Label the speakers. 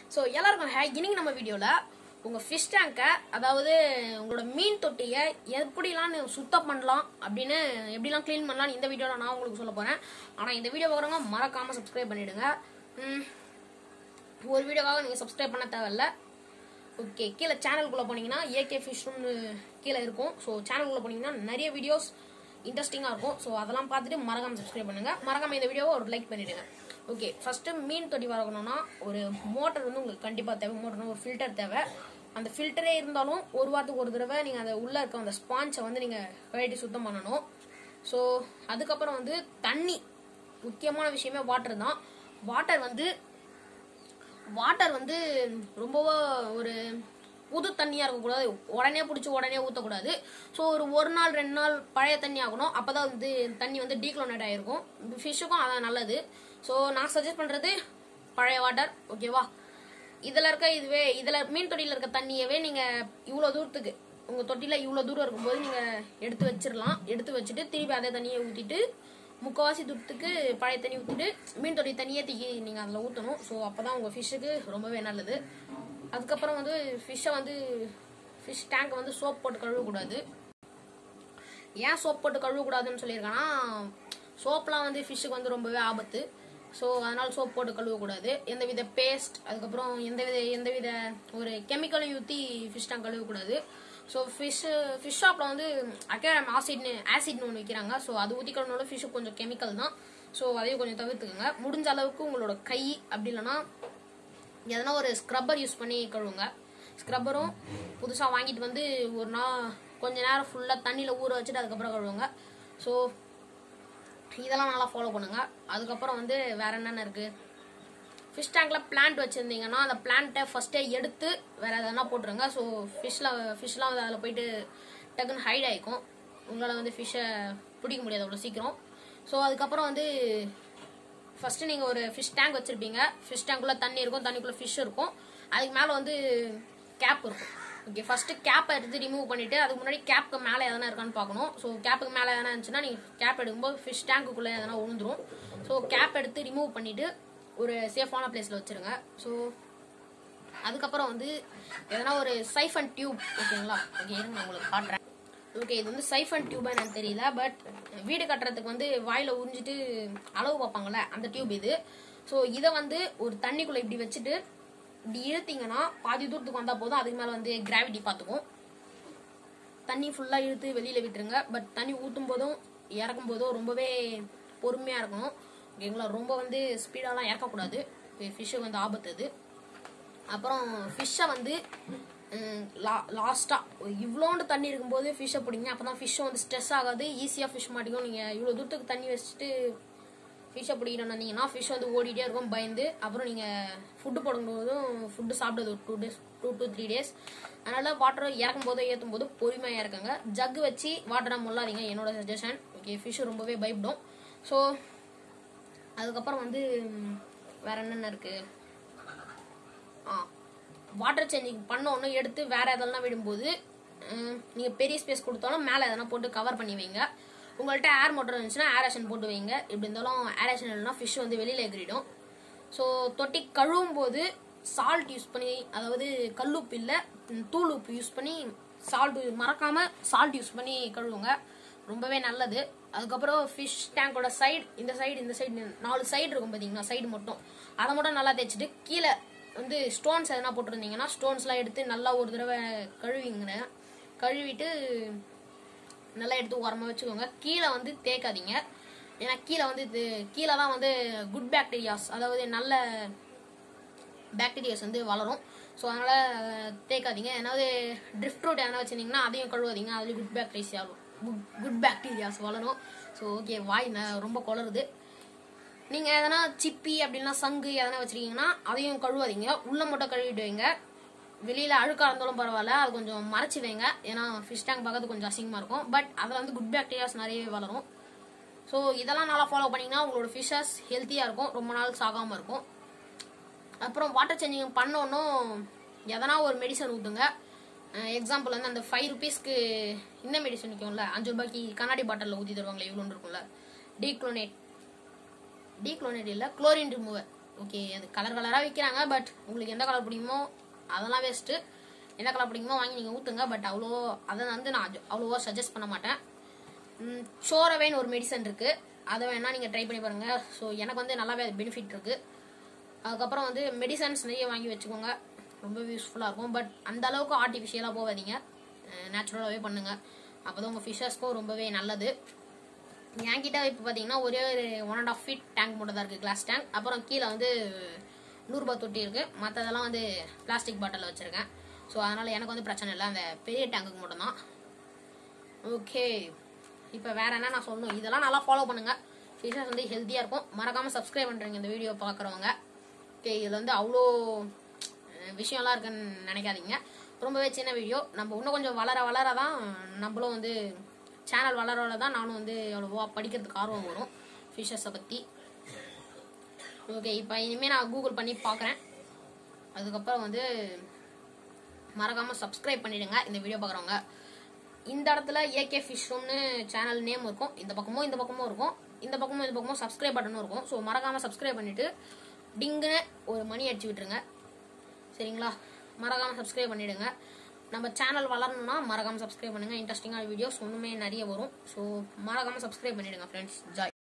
Speaker 1: so எல்லாருக்கும் ஹே இன்னைக்கு நம்ம வீடியோவில் உங்கள் ஃபிஷ் டேங்கை அதாவது உங்களோட மீன் தொட்டியை எப்படிலாம் நீ சுத்தம் பண்ணலாம் அப்படின்னு எப்படிலாம் க்ளீன் பண்ணலாம் இந்த வீடியோவில் நான் உங்களுக்கு சொல்ல போகிறேன் ஆனால் இந்த வீடியோ பார்க்குறவங்க மறக்காமல் சப்ஸ்கிரைப் பண்ணிவிடுங்க ஒரு வீடியோக்காக நீங்கள் சப்ஸ்கிரைப் பண்ண தேவையில்ல ஓகே கீழே சேனலுக்குள்ளே போனீங்கன்னா ஏகே ஃபிஷ்னு கீழே இருக்கும் ஸோ சேனலுக்குள்ளே போனீங்கன்னா நிறைய வீடியோஸ் இன்ட்ரெஸ்டிங்காக இருக்கும் ஸோ அதெல்லாம் பார்த்துட்டு மறக்காம சப்ஸ்கிரைப் பண்ணுங்கள் மறக்காம இந்த வீடியோவை ஒரு லைக் பண்ணிவிடுங்க ஓகே ஃபஸ்ட்டு மீன் தொட்டி வளர்க்கணும்னா ஒரு மோட்டர் வந்து உங்களுக்கு கண்டிப்பாக தேவை மோட்டர்னா ஒரு ஃபில்டர் தேவை அந்த ஃபில்டரே இருந்தாலும் ஒரு வாரத்துக்கு ஒரு தடவை நீங்கள் அந்த உள்ளே இருக்க அந்த ஸ்பாஞ்சை வந்து நீங்கள் கழட்டி சுத்தம் பண்ணணும் ஸோ அதுக்கப்புறம் வந்து தண்ணி முக்கியமான விஷயமே வாட்டர் தான் வாட்டர் வந்து வாட்டர் வந்து ரொம்ப ஒரு புது தண்ணியாக இருக்கக்கூடாது உடனே பிடிச்சி உடனே ஊற்றக்கூடாது ஸோ ஒரு ஒரு நாள் ரெண்டு நாள் பழைய தண்ணி ஆகணும் அப்போ தான் வந்து தண்ணி வந்து டீக்ளோனேட் ஆகிருக்கும் ஃபிஷ்ஷுக்கும் அதான் நல்லது ஸோ நான் சஜஸ்ட் பண்ணுறது பழைய வாட்டர் ஓகேவா இதில் இருக்க இதுவே இதில் மீன் தொட்டியில் இருக்க தண்ணியவே நீங்கள் இவ்வளோ தூரத்துக்கு உங்கள் தொட்டியில் இவ்வளோ தூரம் இருக்கும்போது நீங்கள் எடுத்து வச்சிடலாம் எடுத்து வச்சுட்டு திருப்பி அதே தண்ணியை ஊற்றிட்டு முக்கால்வாசி தூரத்துக்கு பழைய தண்ணி ஊற்றிட்டு மீன் தொட்டி தண்ணியே தூக்கி நீங்கள் அதில் ஊற்றணும் ஸோ அப்போ தான் உங்கள் ஃபிஷ்ஷுக்கு ரொம்பவே நல்லது அதுக்கப்புறம் வந்து ஃபிஷ்ஷை வந்து ஃபிஷ் டேங்க் வந்து சோப் போட்டு கழுவக்கூடாது ஏன் சோப் போட்டு கழுவக்கூடாதுன்னு சொல்லியிருக்கேன்னா சோப்லாம் வந்து ஃபிஷ்ஷுக்கு வந்து ரொம்பவே ஆபத்து ஸோ அதனால் சோப் போட்டு கழுவக்கூடாது எந்தவித பேஸ்ட் அதுக்கப்புறம் எந்தவித எந்தவித ஒரு கெமிக்கலும் ஊற்றி ஃபிஷ் டேங்க் கழுவக்கூடாது ஸோ ஃபிஷ் ஃபிஷ் ஷாப்பில் வந்து அக்கேடம் ஆசிட்னு ஆசிட்னு ஒன்று விற்கிறாங்க ஸோ அது ஊற்றி கழுவினாலும் ஃபிஷ்ஷு கொஞ்சம் கெமிக்கல் தான் ஸோ அதையும் கொஞ்சம் தவிர்த்துக்குங்க முடிஞ்ச அளவுக்கு உங்களோட கை அப்படி இல்லைன்னா எதனா ஒரு ஸ்க்ரப்பர் யூஸ் பண்ணி கழுவுங்க ஸ்க்ரப்பரும் புதுசாக வாங்கிட்டு வந்து ஒரு நாள் கொஞ்ச நேரம் ஃபுல்லாக தண்ணியில் ஊற வச்சுட்டு அதுக்கப்புறம் கழுவுங்க ஸோ இதெல்லாம் நல்லா ஃபாலோ பண்ணுங்க அதுக்கப்புறம் வந்து வேற என்னென்ன இருக்கு ஃபிஷ் டேங்க்ல பிளான்ட் வச்சிருந்தீங்கன்னா அந்த பிளான்ட்டை ஃபர்ஸ்டே எடுத்து வேற எதனா போட்டுருங்க ஸோ ஃபிஷ்ல ஃபிஷ்லாம் வந்து அதில் போயிட்டு டக்குன்னு ஹைட் ஆயிக்கும் உங்களால் வந்து ஃபிஷ்ஷை பிடிக்க முடியாது அவ்வளோ சீக்கிரம் ஸோ அதுக்கப்புறம் வந்து ஃபர்ஸ்ட் நீங்க ஒரு ஃபிஷ் டேங்க் வச்சிருப்பீங்க ஃபிஷ் டேங்க்குள்ள தண்ணி இருக்கும் தண்ணிக்குள்ள ஃபிஷ் இருக்கும் அதுக்கு மேல வந்து கேப் இருக்கும் ஓகே ஃபர்ஸ்ட் கேப்பை எடுத்து ரிமூவ் பண்ணிட்டு அதுக்கு முன்னாடி கேப்க்கு மேலே எதனா இருக்கான்னு பார்க்கணும் ஸோ கேப்புக்கு மேலே எதனா இருந்துச்சுன்னா நீங்க கேப் எடுக்கும்போது ஃபிஷ் டேங்க்குள்ள எதனா விழுந்துரும் ஸோ கேப் எடுத்து ரிமூவ் பண்ணிட்டு ஒரு சேஃபான பிளேஸ்ல வச்சிருங்க ஸோ அதுக்கப்புறம் வந்து எதனா ஒரு சைஃபன் டியூப் ஓகேங்களா ஓகே இருங்க நான் உங்களுக்கு காட்டுறேன் ஓகே இது வந்து சைஃபன் டியூபா எனக்கு தெரியல பட் வீடு கட்டுறதுக்கு வந்து வாயில உறிஞ்சிட்டு அளவு பார்ப்பாங்கல்ல அந்த டியூப் இது ஸோ இதை வந்து ஒரு தண்ணிக்குள்ள இப்படி வச்சுட்டு இப்படி இழுத்தீங்கன்னா பாதி தூரத்துக்கு வந்தா போதும் அதுக்கு மேல வந்து கிராவிட்டி பார்த்துக்கும் தண்ணி ஃபுல்லா இழுத்து வெளியில விட்டுருங்க பட் தண்ணி ஊற்றும் போதும் இறக்கும் போதும் ரொம்பவே பொறுமையா இருக்கணும் ஓகேங்களா ரொம்ப வந்து ஸ்பீடாலாம் இறக்கக்கூடாது ஃபிஷ்ஷுக்கு வந்து ஆபத்து அது அப்புறம் ஃபிஷ்ஷை வந்து லாஸ்ட்டாக இவ்வளோண்டு தண்ணி இருக்கும்போது ஃபிஷ்ஷை பிடிங்க அப்போ தான் ஃபிஷ்ஷும் வந்து ஸ்ட்ரெஸ் ஆகாது ஈஸியாக ஃபிஷ் மாட்டிக்கும் நீங்கள் இவ்வளோ தூரத்துக்கு தண்ணி வச்சுட்டு ஃபிஷ்ஷை பிடிக்கணும்னு வந்தீங்கன்னா ஃபிஷ் வந்து ஓடிட்டே இருக்கும் பயந்து அப்புறம் நீங்கள் ஃபுட்டு போடும்போதும் ஃபுட்டு சாப்பிடுறது ஒரு two days two two three days அதனால் வாட்டர் இறக்கும் போதோ ஏற்றும் போது பொறுமையாக இறக்குங்க ஜக்கு வச்சு வாட்டரை முள்ளாதீங்க என்னோட சஜஷன் ஓகே ஃபிஷ்ஷு ரொம்பவே பயப்படும் ஸோ அதுக்கப்புறம் வந்து வேற என்னென்ன இருக்குது ஆ வாட்டர் சேஞ்சிங் பண்ண உடனே எடுத்து வேற எதெல்லாம் விடும்போது ம், நீங்க பெரிய ஸ்பேஸ் கொடுத்தாலும் மேலே எதனா போட்டு கவர் பண்ணி வைங்க உங்கள்கிட்ட ஏர் மோட்டர் இருந்துச்சுன்னா ஏரேஷன் போட்டு வைங்க இப்படி இருந்தாலும் ஏரேஷன் இல்லைனா ஃபிஷ் வந்து வெளியில எகிரிடும் ஸோ தொட்டி கழுவும் போது சால்ட் யூஸ் பண்ணி அதாவது கல்லுப்பு இல்லை ம், தூள் உப்பு யூஸ் பண்ணி சால்ட் மறக்காம சால்ட் யூஸ் பண்ணி கழுவுங்க ரொம்பவே நல்லது அதுக்கப்புறம் ஃபிஷ் டேங்கோட சைடு இந்த சைடு இந்த சைடு நாலு சைடு இருக்கும் பார்த்தீங்கன்னா சைடு மட்டும் அதை மட்டும் நல்லா தேய்ச்சிட்டு கீழே வந்து ஸ்டோன்ஸ் எதனா போட்டிருந்தீங்கன்னா ஸ்டோன்ஸ்லாம் எடுத்து நல்லா ஒரு தடவை கழுவிங்க கழுவிட்டு நல்லா எடுத்து உரமா வச்சுக்கோங்க கீழே வந்து தேய்க்காதீங்க ஏன்னா கீழே வந்து இது கீழே தான் வந்து குட் பாக்டீரியாஸ் அதாவது நல்ல பாக்டீரியாஸ் வந்து வளரும் ஸோ அதனால அஹ், தேய்க்காதீங்க ஏதாவது ட்ரிஃப்ட் ரூட் எதனா வச்சிருந்தீங்கன்னா அதையும் கழுவாதீங்க அதுலேயும் குட் பாக்டீரியா குட் பாக்டீரியாஸ் வளரும் ஸோ ஓகே வாய் ந- ரொம்ப குளருது நீங்க எதனா சிப்பி அப்படின்னா சங்கு எதனா வச்சிருக்கீங்கன்னா அதையும் கழுவாதீங்க உள்ள மட்டும் கழுவிட்டு வைங்க வெளியில அழுக்கா இருந்தாலும் பரவாயில்ல அது கொஞ்சம் மறைச்சு வைங்க ஏன்னா ஃபிஷ் டேங்க் பார்க்கறது கொஞ்சம் அசிங்கமா இருக்கும் பட் அதுல வந்து குட் பாக்டீரியாஸ் நிறையவே வளரும் ஸோ இதெல்லாம் நல்லா ஃபாலோ பண்ணீங்கன்னா உங்களோட ஃபிஷஸ் ஹெல்த்தியா இருக்கும் ரொம்ப நாள் சாகாம இருக்கும் அப்புறம் வாட்டர் சேஞ்சிங் பண்ணோன்னும் எதனா ஒரு மெடிசன் ஊற்றுங்க எக்ஸாம்பிள் வந்து அந்த ஃபைவ் ருபீஸ்க்கு இந்த மெடிசன் விற்கும்ல அஞ்சு ரூபாய்க்கு கண்ணாடி பாட்டிலில் ஊற்றி தருவாங்களே இவ்வளோன்னு இருக்கும்ல டீக்ளோனேட் டீக்ளோனேட் இல்லை குளோரின் ரிமூவர் ஓகே அது கலர் கலராக விற்கிறாங்க பட் உங்களுக்கு எந்த கலர் பிடிக்குமோ அதெல்லாம் வேஸ்ட்டு எந்த கலர் பிடிக்குமோ வாங்கி நீங்கள் ஊற்றுங்க பட் அவ்வளோ அதை வந்து நான் அவ்வ- அவ்வளோவா சஜஸ்ட் பண்ண மாட்டேன் சோரவேன்னு ஒரு மெடிசன் இருக்குது அதை வேணால் நீங்கள் ட்ரை பண்ணி பாருங்கள் ஸோ எனக்கு வந்து நல்லாவே பெனிஃபிட் இருக்குது அதுக்கப்புறம் வந்து மெடிசன்ஸ் நிறைய வாங்கி வச்சுக்கோங்க ரொம்ப யூஸ்ஃபுல்லாக இருக்கும் பட் அந்த அளவுக்கு ஆர்டிஃபிஷியலாக போகாதீங்க நேச்சுரலாகவே பண்ணுங்கள் அப்போ தான் உங்கள் ஃபிஷர்ஸ்க்கும் ரொம்பவே நல்லது என்கிட்ட இப்போ பார்த்தீங்கன்னா ஒரே ஒரு one and half feet tank மட்டும் தான் இருக்குது கிளாஸ் டேங்க் அப்புறம் கீழே வந்து நூறுரூபா தொட்டி இருக்குது மற்றதெல்லாம் வந்து பிளாஸ்டிக் பாட்டில் வச்சுருக்கேன் ஸோ அதனால் எனக்கு வந்து பிரச்சனை இல்லை அந்த பெரிய டேங்குக்கு மட்டும்தான் ஓகே இப்போ வேற என்ன நான் சொல்லணும் இதெல்லாம் நல்லா ஃபாலோ பண்ணுங்க ஃபிஷர்ஸ் வந்து ஹெல்த்தியாக இருக்கும் மறக்காம சப்ஸ்கிரைப் பண்ணுறீங்க இந்த வீடியோ பார்க்குறவங்க ஓகே இதில் வந்து அவ்வளோ அஹ், விஷயம்லாம் இருக்குன்னு நினைக்காதீங்க ரொம்பவே சின்ன வீடியோ நம்ம இன்னும் கொஞ்சம் வளர வளர தான் நம்மளும் வந்து சேனல் வளர வளர தான் நானும் வந்து அவ்வளோவா படிக்கிறதுக்கு ஆர்வம் வரும் ஃபிஷர்ஸை பற்றி ஓகே இப்போ இனிமேல் நான் கூகுள் பண்ணி பார்க்குறேன் அதுக்கப்புறம் வந்து மறக்காம சப்ஸ்கிரைப் பண்ணிடுங்க இந்த வீடியோ பார்க்குறவங்க இந்த இடத்துல ஏகே ஃபிஷ் ரூம்னு சேனல் நேம் இருக்கும் இந்த பக்கமும் இந்த பக்கமும் இருக்கும் இந்த பக்கமும் இந்த பக்கமும் சப்ஸ்கிரைப் பட்டனும் இருக்கும் ஸோ மறக்காம சப்ஸ்கிரைப் பண்ணிட்டு டிங்குன்னு ஒரு மணி அடிச்சு விட்டுருங்க சரிங்களா மறக்காம சப்ஸ்கிரைப் பண்ணிடுங்க நம்ம சேனல் வளரணும்னா மறக்காம சப்ஸ்கிரைப் பண்ணுங்க இன்ட்ரெஸ்டிங்கான வீடியோஸ் ஒன்றுமே நிறைய வரும் ஸோ மறக்காம சப்ஸ்கிரைப் பண்ணிடுங்க ஃப்ரெண்ட்ஸ் ஜாய்